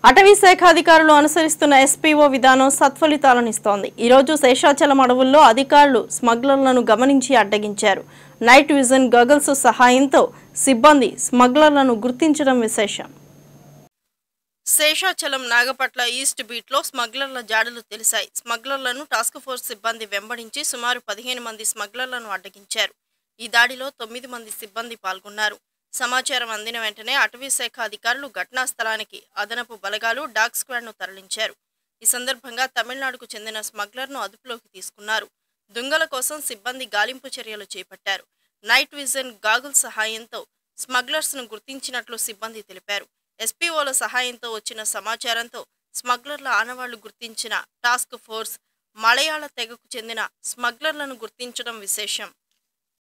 అటవీ శాఖ అధికారులు అనుసరిస్తున్న ఎస్పీఓ విధానం సత్ఫలితాలనిస్తోంది ఈరోజు శేషాచలం అడవుల్లో అధికారులు స్మగ్లర్లను గమనించి అడ్డగించారు నైట్ విజన్ గగల్స్ సహాయంతో సిబ్బంది స్మగ్లర్లను గుర్తించడం విశేషం శేషాచలం నాగపట్ల ఈస్ట్ బీట్లో స్మగ్లర్ల జాడలు తెలిసాయి స్మగ్లర్లను టాస్క్ ఫోర్స్ సిబ్బంది వెంబడించి సుమారు పదిహేను మంది స్మగ్లర్లను అడ్డగించారు ఈ దాడిలో తొమ్మిది మంది సిబ్బంది పాల్గొన్నారు సమాచారం అందిన వెంటనే అటవీ శాఖ అధికారులు ఘటనా స్థలానికి అదనపు బలగాలు డాగ్ స్క్వాడ్ను తరలించారు ఈ సందర్భంగా తమిళనాడుకు చెందిన స్మగ్లర్ను అదుపులోకి తీసుకున్నారు దుంగల కోసం సిబ్బంది గాలింపు చర్యలు చేపట్టారు నైట్ విజన్ గాగుల్ సహాయంతో స్మగ్లర్స్ను గుర్తించినట్లు సిబ్బంది తెలిపారు ఎస్పీఓల సహాయంతో వచ్చిన సమాచారంతో స్మగ్లర్ల ఆనవాళ్లు గుర్తించిన టాస్క్ ఫోర్స్ మలయాళ తెగకు చెందిన స్మగ్లర్లను గుర్తించడం విశేషం